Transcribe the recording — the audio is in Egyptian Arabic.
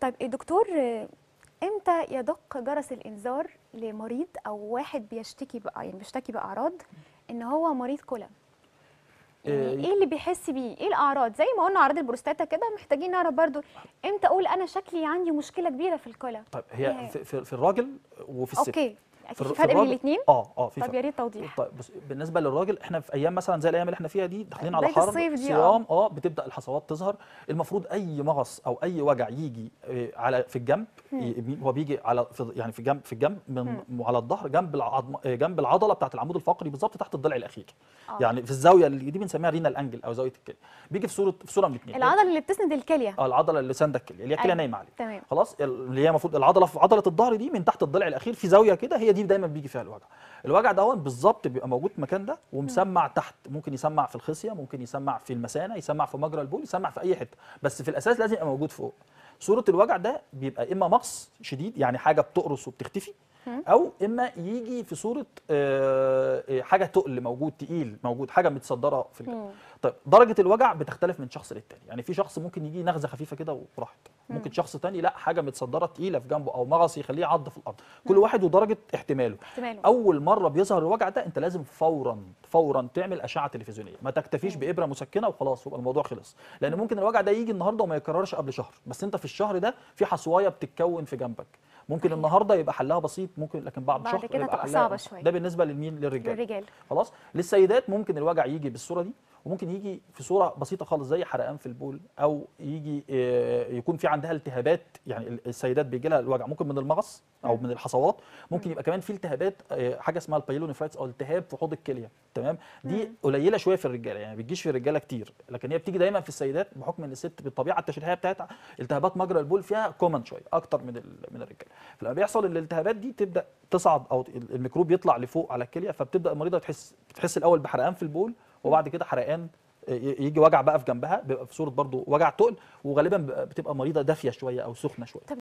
طيب الدكتور آه، امتى يدق جرس الانذار لمريض او واحد بيشتكي بقى يعني بيشتكي باعراض ان هو مريض كلى يعني إيه، ايه اللي بيحس بيه ايه الاعراض زي ما قلنا اعراض البروستاتا كده محتاجين نعرف برضو امتى اقول انا شكلي عندي مشكله كبيره في الكلى طيب إيه هي في, في, في الراجل وفي الست اوكي في في الر- في فرق بين الراجل- الاثنين اه اه في طب فرق يا ريت توضيح طيب بص بالنسبه للراجل احنا في ايام مثلا زي الايام اللي احنا فيها دي داخلين على بداية حرب الصيف دي، آه. صيام اه بتبدا الحصوات تظهر المفروض اي مغص او اي وجع يجي آه، على في الجنب ي- هو بيجي على في يعني في الجنب في الجنب من على الظهر جنب العظم آه، جنب العضله بتاعه العمود الفقري بالظبط تحت الضلع الاخير آه. يعني في الزاويه اللي دي بنسميها رينال انجل او زاويه الكلى بيجي في صوره في صوره من الاثنين العضله اللي بتسند الكليه اه العضله اللي ساندة الكليه اللي هي الكليه أيوة. نايمه عليه تمام خلاص اللي هي المفروض العضله في عضله الظهر دي من تحت الضلع الاخير في زاويه كده هي دي دايما بيجي فيها الوجع الوجع ده بالظبط بيبقى موجود في المكان ده ومسمع تحت ممكن يسمع في الخصيه ممكن يسمع في المثانه يسمع في مجرى البول يسمع في اي حته بس في الاساس لازم يبقى موجود فوق صوره الوجع ده بيبقى اما مغص شديد يعني حاجه بتقرص وبتختفي او اما يجي في صوره آه، آه، حاجه تقل موجود تقيل موجود حاجه متصدره في الجسم مم. طيب درجه الوجع بتختلف من شخص للتاني يعني في شخص ممكن يجي نغزه خفيفه كده وراحت ممكن شخص تاني لا حاجه متصدره تقيله في جنبه او مغص يخليه يعض في الارض كل واحد ودرجه احتماله احتماله اول مره بيظهر الوجع ده انت لازم فورا فورا تعمل اشعه تلفزيونيه ما تكتفيش بابره مسكنه وخلاص يبقى الموضوع خلص لان ممكن الوجع ده يجي النهارده وما يكررش قبل شهر بس انت في الشهر ده في حصوايه بتتكون في جنبك ممكن صحيح. النهارده يبقى حلها بسيط ممكن لكن بعد, بعد شهر كده يبقى تبقى حلها صعبة شوية. ده بالنسبه للمين للرجال للرجال خلاص للسيدات ممكن الوجع يجي بالصوره دي وممكن يجي في صوره بسيطه خالص زي حرقان في البول او يجي آه، يكون في عندها التهابات يعني ال- السيدات بيجي لها الوجع ممكن من المغص او من الحصوات ممكن يبقى كمان في التهابات آه، حاجه اسمها البايلونيفرايتس او التهاب في حوض الكليه تمام دي قليله شويه في الرجاله يعني ما بتجيش في الرجاله كتير لكن هي بتيجي دايما في السيدات بحكم ان الست بالطبيعه التشريحيه بتاعتها التهابات مجرى البول فيها كومن شويه اكتر من ال- من الرجاله فلما بيحصل الالتهابات دي تبدا تصعد او ال- الميكروب يطلع لفوق على الكليه فبتبدا المريضه تحس بتحس الاول بحرقان في البول وبعد كده حرقان ي- يجي وجع بقى في جنبها بيبقى في صوره برضو وجع تقل وغالبا بتبقى مريضه دافيه شويه او سخنه شويه